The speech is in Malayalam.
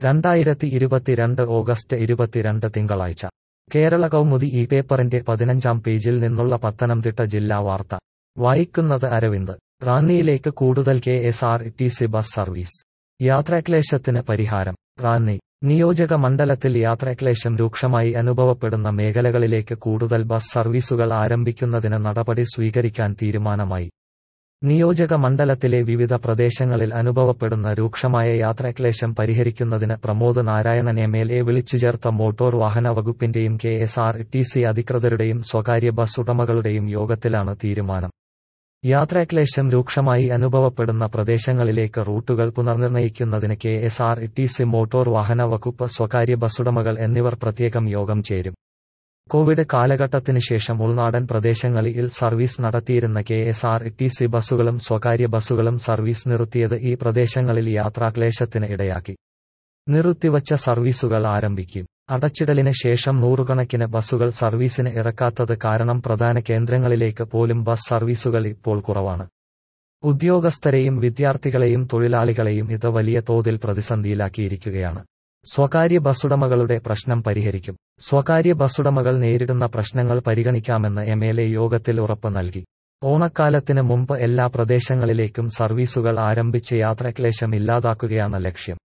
രണ്ടായിരത്തി ഇരുപത്തിരണ്ട് ഓഗസ്റ്റ് ഇരുപത്തിരണ്ട് തിങ്കളാഴ്ച കേരള കൗമുദി ഈ പേപ്പറിന്റെ പതിനഞ്ചാം പേജിൽ നിന്നുള്ള പത്തനംതിട്ട ജില്ലാ വാർത്ത വായിക്കുന്നത് അരവിന്ദ് റാന്നിയിലേക്ക് കൂടുതൽ K S R T C bus service യാത്രാക്ലേശത്തിന് പരിഹാരം റാന്നി നിയോജക മണ്ഡലത്തിൽ യാത്രാക്ലേശം രൂക്ഷമായി അനുഭവപ്പെടുന്ന മേഖലകളിലേക്ക് കൂടുതൽ ബസ് സർവീസുകൾ ആരംഭിക്കുന്നതിന് നടപടി സ്വീകരിക്കാൻ തീരുമാനമായി നിയോജക മണ്ഡലത്തിലെ വിവിധ പ്രദേശങ്ങളിൽ അനുഭവപ്പെടുന്ന രൂക്ഷമായ യാത്രാക്ലേശം പരിഹരിക്കുന്നതിന് Pramod Narayanan M L A വിളിച്ചുചേർത്ത മോട്ടോർ വാഹന വകുപ്പിന്റെയും K S R T C അധികൃതരുടെയും സ്വകാര്യ ബസ് ഉടമകളുടെയും യോഗത്തിലാണ് തീരുമാനം യാത്രാക്ലേശം രൂക്ഷമായി അനുഭവപ്പെടുന്ന പ്രദേശങ്ങളിലേക്ക് റൂട്ടുകൾ പുനർനിർണയിക്കുന്നതിന് K S R T C motor വാഹന വകുപ്പ് സ്വകാര്യ ബസ്സുടമകൾ എന്നിവർ പ്രത്യേകം യോഗം ചേരും കോവിഡ് കാലഘട്ടത്തിനു ശേഷം ഉൾനാടൻ പ്രദേശങ്ങളിൽ സർവീസ് നടത്തിയിരുന്ന K S R T C ബസ്സുകളും സ്വകാര്യ ബസ്സുകളും സർവീസ് നിർത്തിയത് ഈ പ്രദേശങ്ങളിൽ യാത്രാക്ലേശത്തിന് ഇടയാക്കി നിർത്തിവച്ച സർവീസുകൾ ആരംഭിക്കും അടച്ചിടലിന് ശേഷം നൂറുകണക്കിന് ബസ്സുകൾ സർവീസിന് ഇറക്കാത്തത് കാരണം പ്രധാന കേന്ദ്രങ്ങളിലേക്ക് പോലും ബസ് സർവീസുകൾ ഇപ്പോൾ കുറവാണ് ഉദ്യോഗസ്ഥരെയും വിദ്യാർത്ഥികളെയും തൊഴിലാളികളെയും ഇത് വലിയ തോതിൽ പ്രതിസന്ധിയിലാക്കിയിരിക്കുകയാണ് സ്വകാര്യ ബസ്സുടമകളുടെ പ്രശ്നം പരിഹരിക്കും സ്വകാര്യ ബസ്സുടമകൾ നേരിടുന്ന പ്രശ്നങ്ങൾ പരിഗണിക്കാമെന്ന് എം എൽ എ യോഗത്തിൽ ഉറപ്പ് നൽകി ഓണക്കാലത്തിന് മുമ്പ് എല്ലാ പ്രദേശങ്ങളിലേക്കും സർവീസുകൾ ആരംഭിച്ച് യാത്രാക്ലേശം ഇല്ലാതാക്കുകയാണ് ലക്ഷ്യം